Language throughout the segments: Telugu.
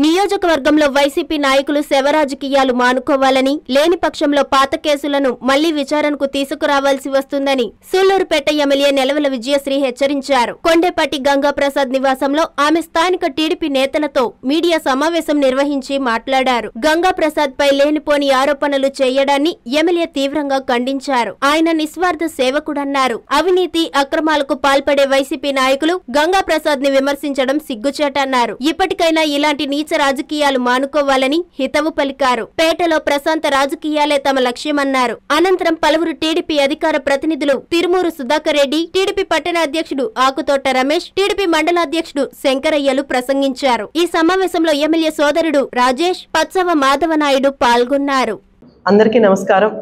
నియోజకవర్గంలో వైసీపీ నాయకులు శవరాజకీయాలు మానుకోవాలని లేని పక్షంలో పాత కేసులను మళ్లీ విచారణకు తీసుకురావాల్సి వస్తుందని సూళ్లూరుపేట ఎమ్మెల్యే నెలవల విజయశ్రీ హెచ్చరించారు కొండేపట్టి గంగాప్రసాద్ నివాసంలో ఆమె స్థానిక టీడీపీ నేతలతో మీడియా సమావేశం నిర్వహించి మాట్లాడారు గంగాప్రసాద్ పై లేనిపోని ఆరోపణలు చేయడాన్ని ఎమ్మెల్యే తీవ్రంగా ఖండించారు ఆయన నిస్వార్థ సేవకుడన్నారు అవినీతి అక్రమాలకు పాల్పడే వైసీపీ నాయకులు గంగాప్రసాద్ ని విమర్శించడం సిగ్గుచేటన్నారు ఇప్పటికైనా ఇలాంటి నీచ రాజకీయాలు మానుకోవాలని హితవు పలికారు పేటలో ప్రశాంత రాజకీయాలే తమ లక్ష్యమన్నారు అనంతరం పలువురు టీడీపీ అధికార ప్రతినిధులు తిరుమూరు సుధాకర్ రెడ్డి టీడీపీ పట్టణ అధ్యక్షుడు ఆకుతోట రమేష్ టీడీపీ మండల అధ్యక్షుడు శంకరయ్యలు ప్రసంగించారు ఈ సమావేశంలో ఎమ్మెల్యే సోదరుడు రాజేష్ పచ్చవ మాధవనాయుడు పాల్గొన్నారు అందరికీ నమస్కారం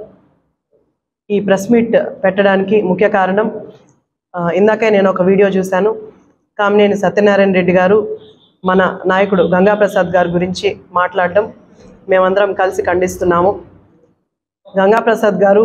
ఈ ప్రెస్ మీట్ పెట్టడానికి ముఖ్య కారణం ఆ, ఇందాకే నేను ఒక వీడియో చూశాను కామినేని సత్యనారాయణ రెడ్డి గారు మన నాయకుడు గంగాప్రసాద్ గారి గురించి మాట్లాడడం మేమందరం కలిసి ఖండిస్తున్నాము గంగాప్రసాద్ గారు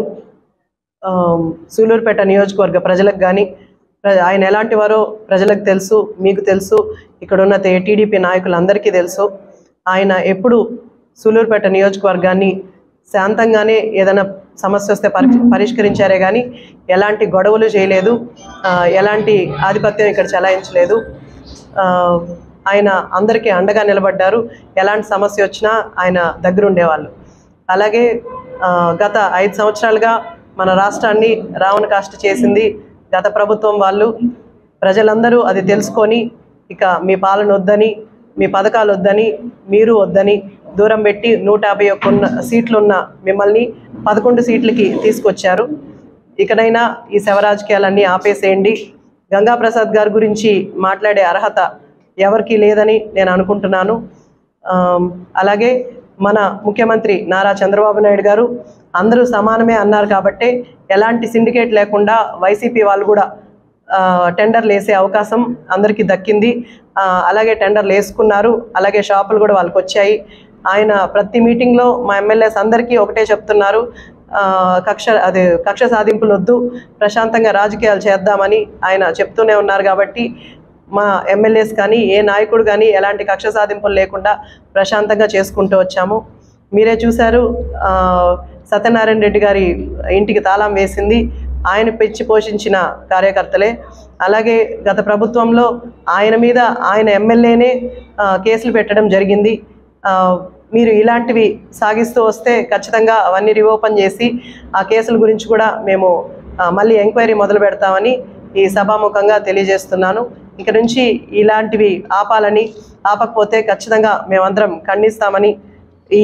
ఆ, సూలూరుపేట నియోజకవర్గ ప్రజలకు కానీ ఆయన ఎలాంటి వారో ప్రజలకు తెలుసు మీకు తెలుసు ఇక్కడ ఉన్న టీడీపీ నాయకులందరికీ తెలుసు ఆయన ఎప్పుడు సూలూరుపేట నియోజకవర్గాన్ని శాంతంగానే ఏదైనా సమస్య వస్తే పరి పరిష్కరించారే కానీ ఎలాంటి గొడవలు చేయలేదు ఆ, ఎలాంటి ఆధిపత్యం ఇక్కడ చెలాయించలేదు ఆ, ఆయన అందరికీ అండగా నిలబడ్డారు ఎలాంటి సమస్య వచ్చినా ఆయన దగ్గర ఉండేవాళ్ళు అలాగే ఆ, గత ఐదు సంవత్సరాలుగా మన రాష్ట్రాన్ని రావణ కాష్ట చేసింది గత ప్రభుత్వం వాళ్ళు ప్రజలందరూ అది తెలుసుకొని ఇక మీ పాలన వద్దని మీ పథకాలు వద్దని మీరు వద్దని దూరం పెట్టి నూట యాభై ఒక్క ఉన్న సీట్లున్న మిమ్మల్ని పదకొండు సీట్లకి తీసుకొచ్చారు ఇకనైనా ఈ శవ రాజకీయాలన్నీ ఆపేసేయండి గంగాప్రసాద్ గారి గురించి మాట్లాడే అర్హత ఎవరికీ లేదని నేను అనుకుంటున్నాను ఆమ్, అలాగే మన ముఖ్యమంత్రి నారా చంద్రబాబు నాయుడు గారు అందరూ సమానమే అన్నారు కాబట్టే ఎలాంటి సిండికేట్ లేకుండా వైసీపీ వాళ్ళు కూడా ఆ, టెండర్లు వేసే అవకాశం అందరికీ దక్కింది ఆ, అలాగే టెండర్లు వేసుకున్నారు అలాగే షాపులు కూడా వాళ్ళకి వచ్చాయి ఆయన ప్రతి మీటింగ్లో మా ఎమ్మెల్యేస్ అందరికీ ఒకటే చెప్తున్నారు ఆ, కక్ష అదే కక్ష సాధింపులు వద్దు ప్రశాంతంగా రాజకీయాలు చేద్దామని ఆయన చెప్తూనే ఉన్నారు కాబట్టి మా ఎమ్మెల్యేస్ కానీ ఏ నాయకుడు కానీ ఎలాంటి కక్ష సాధింపులు లేకుండా ప్రశాంతంగా చేసుకుంటూ వచ్చాము మీరే చూశారు ఆ, సత్యనారాయణ రెడ్డి గారి ఇంటికి తాళం వేసింది ఆయన పెంచి పోషించిన కార్యకర్తలే అలాగే గత ప్రభుత్వంలో ఆయన మీద ఆయన ఎమ్మెల్యేనే ఆ, కేసులు పెట్టడం జరిగింది ఆ, మీరు ఇలాంటివి సాగిస్తూ వస్తే ఖచ్చితంగా అవన్నీ రిఓపెన్ చేసి ఆ కేసుల గురించి కూడా మేము ఆ, మళ్ళీ ఎంక్వైరీ మొదలు పెడతామని ఈ సభాముఖంగా తెలియజేస్తున్నాను ఇక నుంచి ఇలాంటివి ఆపాలని ఆపకపోతే ఖచ్చితంగా మేమందరం ఖండిస్తామని ఈ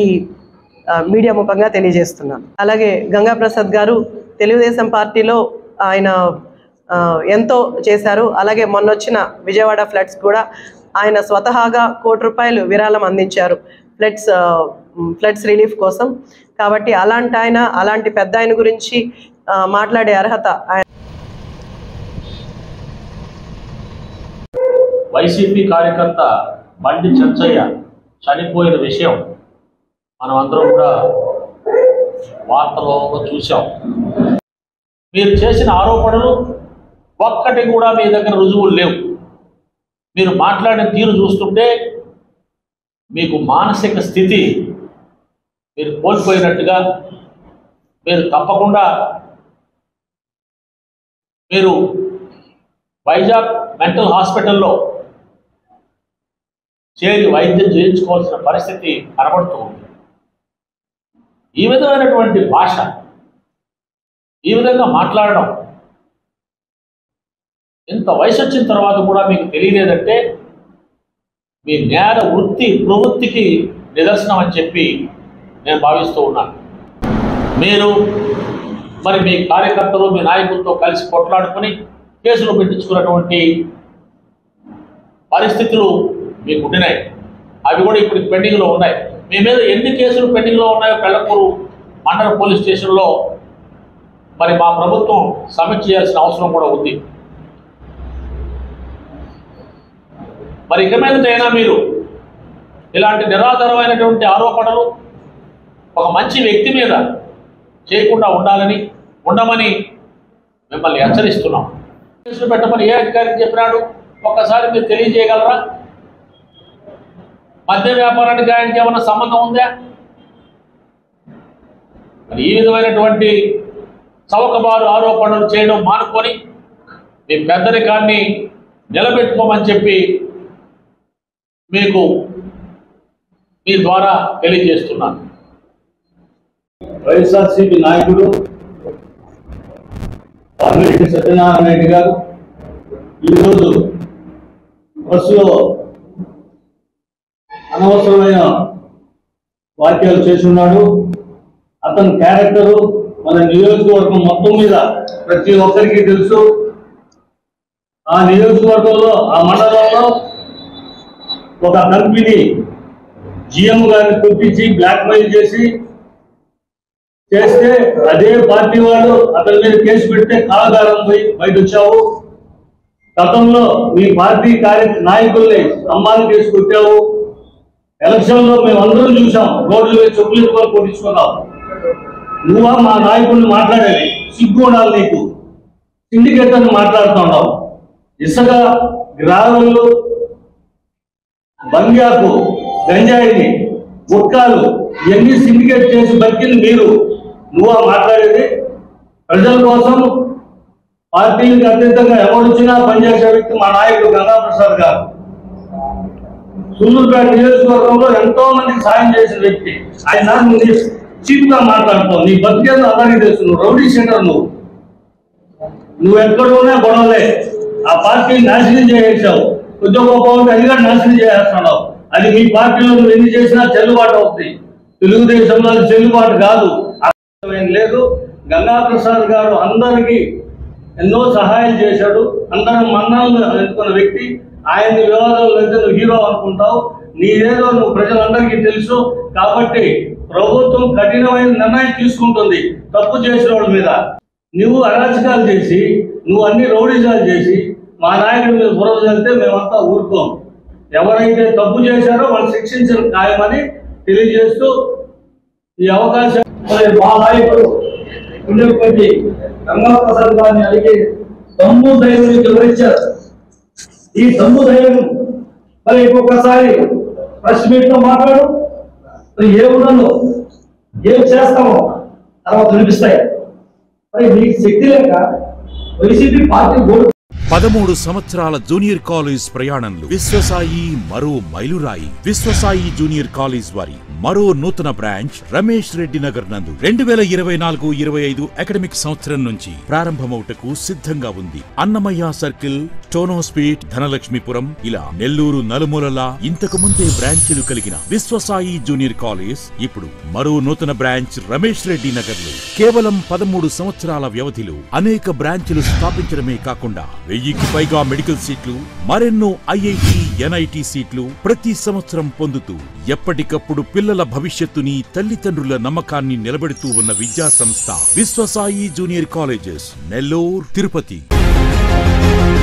ఆ, మీడియా ముఖంగా తెలియజేస్తున్నాను అలాగే గంగాప్రసాద్ గారు తెలుగుదేశం పార్టీలో ఆయన ఆ, ఎంతో చేశారు అలాగే మొన్న వచ్చిన విజయవాడ ఫ్లడ్స్ కూడా ఆయన స్వతహాగా కోటి రూపాయలు విరాళం అందించారు ఫ్లడ్స్ ఆ, మ్, ఫ్లడ్స్ రిలీఫ్ కోసం కాబట్టి అలాంటి ఆయన అలాంటి పెద్ద ఆయన గురించి ఆ, మాట్లాడే అర్హత ఆయన వైసీపీ కార్యకర్త బండి చంచయ్య చనిపోయిన విషయం మనం అందరం కూడా వార్తలో చూసాం మీరు చేసిన ఆరోపణలు ఒక్కటి కూడా మీ దగ్గర రుజువులు లేవు మీరు మాట్లాడిన తీరు చూస్తుంటే మీకు మానసిక స్థితి మీరు కోల్పోయినట్టుగా మీరు తప్పకుండా మీరు వైజాగ్ మెంటల్ హాస్పిటల్లో చేరి వైద్యం చేయించుకోవాల్సిన పరిస్థితి కనబడుతూ ఉంది ఈ విధమైనటువంటి భాష ఈ విధంగా మాట్లాడడం ఇంత వయసు వచ్చిన తర్వాత కూడా మీకు తెలియలేదంటే మీ నేర వృత్తి ప్రవృత్తికి నిదర్శనం అని చెప్పి నేను భావిస్తూ ఉన్నాను మీరు మరి మీ కార్యకర్తలు మీ నాయకులతో కలిసి కొట్లాడుకుని కేసులు పెట్టించుకున్నటువంటి పరిస్థితులు మీకు ఉండినాయి అవి కూడా ఇప్పుడు పెండింగ్లో ఉన్నాయి మీ మీద ఎన్ని కేసులు పెండింగ్లో ఉన్నాయో పెళ్ళకూరు మండల పోలీస్ స్టేషన్లో మరి మా ప్రభుత్వం సమీక్ష చేయాల్సిన అవసరం కూడా ఉంది మరి ఇక మీదటైనా మీరు ఇలాంటి నిరాధారమైనటువంటి ఆరోపణలు ఒక మంచి వ్యక్తి మీద చేయకుండా ఉండాలని ఉండమని మిమ్మల్ని హెచ్చరిస్తున్నాం కేసులు పెట్టమని ఏ అధికారికి చెప్పినాడు ఒక్కసారి మీరు తెలియజేయగలరా మద్య వ్యాపారానికి ఆయనకి ఏమైనా సంబంధం ఉందా మరి ఈ విధమైనటువంటి చౌకబారు ఆరోపణలు చేయడం మానుకొని మీ పెద్దరికాన్ని నిలబెట్టుకోమని చెప్పి మీకు మీ ద్వారా తెలియజేస్తున్నాను వైఎస్ఆర్సీపీ నాయకుడు పార్లమెంట్ సత్యనారాయణ రెడ్డి గారు ఈరోజు బస్సులో అనవసరమైన వ్యాఖ్యలు చేస్తున్నాడు అతని క్యారెక్టరు మన నియోజకవర్గం మొత్తం మీద ప్రతి ఒక్కరికి తెలుసు ఆ నియోజకవర్గంలో ఆ మండలంలో ఒక కంపెనీ జిఎం గారిని గుర్తించి బ్లాక్మెయిల్ చేసి చేస్తే అదే పార్టీ వాళ్ళు అతని మీద కేసు పెడితే కాలగారం పోయి బయట వచ్చావు గతంలో మీ పార్టీ కార్య నాయకుల్ని స్తంభాలు కేసు కొట్టావు ఎలక్షన్ లో మేము అందరం చూసాం రోడ్లు మీద చెప్పులు ఎత్తుకొని కొట్టించుకున్నావు నువ్వా మా నాయకుడిని మాట్లాడేది సిగ్గు ఉండాలి నీకు సిండికేట్ అని మాట్లాడుతున్నావు ఇసుక గ్రావెళ్ళు బంగాకు గంజాయిని గుట్కాలు ఇవన్నీ సిండికేట్ చేసి బతికింది మీరు నువ్వా మాట్లాడేది ప్రజల కోసం పార్టీలకు అతీతంగా ఎవరిచ్చినా పనిచేసే వ్యక్తి మా నాయకుడు గంగాప్రసాద్ గారు సుల్లూరుపేట నియోజకవర్గంలో ఎంతో మందికి సాయం చేసిన వ్యక్తి ఆయన నువ్వు చీప్ గా మాట్లాడుతావు నీ బతికేదో అందరికీ తెలుసు నువ్వు రౌడీ సెంటర్ నువ్వు నువ్వు ఎక్కడ ఉన్నా గొడవలే ఆ పార్టీని నాశనం చేసేసావు ఉద్యోగ ఉంటే అది కూడా నాశనం చేసేస్తున్నావు అది మీ పార్టీలో నువ్వు ఎన్ని చేసినా చెల్లుబాటు అవుతుంది తెలుగుదేశంలో అది చెల్లుబాటు కాదు ఏం లేదు గంగాప్రసాద్ గారు అందరికీ ఎన్నో సహాయం చేశాడు అందరం మన్నాలను ఎన్నుకున్న వ్యక్తి ఆయన వివాదాలు అయితే నువ్వు హీరో అనుకుంటావు నీదేదో నువ్వు ప్రజలందరికీ తెలుసు కాబట్టి ప్రభుత్వం కఠినమైన నిర్ణయం తీసుకుంటుంది తప్పు చేసిన వాళ్ళ మీద నువ్వు అరాచకాలు చేసి నువ్వు అన్ని రౌడీజాలు చేసి మా నాయకుడి మీద బురద చల్లితే మేమంతా ఊరుకోం ఎవరైతే తప్పు చేశారో వాళ్ళు శిక్షించడం ఖాయమని తెలియజేస్తూ ఈ అవకాశం మరి మా నాయకుడు ఉండేటువంటి గంగాప్రసాద్ గారిని అడిగి దమ్ము ధైర్యం వివరించారు ఈ దమ్ము ధైర్యం మరి ఇంకొకసారి ప్రెస్ మీట్ లో మాట్లాడు మరి ఏమున్నాను ఏం చేస్తామో తర్వాత వినిపిస్తాయి మరి నీకు శక్తి లేక వైసీపీ పార్టీ ఓడి పదమూడు సంవత్సరాల జూనియర్ కాలేజ్ ప్రయాణంలో విశ్వసాయి మరో మైలురాయి విశ్వసాయి జూనియర్ కాలేజ్ వారి మరో నూతన బ్రాంచ్ రమేష్ రెడ్డి నగర్ నందు రెండు వేల ఇరవై నాలుగు ఇరవై ఐదు అకాడమిక్ సంవత్సరం నుంచి ప్రారంభమవుటకు సిద్ధంగా ఉంది అన్నమయ్య సర్కిల్ టోనోస్పీట్ ధనలక్ష్మీపురం ఇలా నెల్లూరు నలుమూలలా ఇంతకు ముందే బ్రాంచీలు కలిగిన విశ్వసాయి జూనియర్ కాలేజ్ ఇప్పుడు మరో నూతన బ్రాంచ్ రమేష్ రెడ్డి నగర్ లో కేవలం పదమూడు సంవత్సరాల వ్యవధిలో అనేక బ్రాంచ్లు స్థాపించడమే కాకుండా వెయ్యికి పైగా మెడికల్ సీట్లు మరెన్నో ఐఐటి ఎన్ఐటి సీట్లు ప్రతి సంవత్సరం పొందుతూ ఎప్పటికప్పుడు పిల్లల భవిష్యత్తుని తల్లిదండ్రుల నమ్మకాన్ని నిలబెడుతూ ఉన్న విద్యా సంస్థ విశ్వసాయి జూనియర్ కాలేజెస్ నెల్లూరు తిరుపతి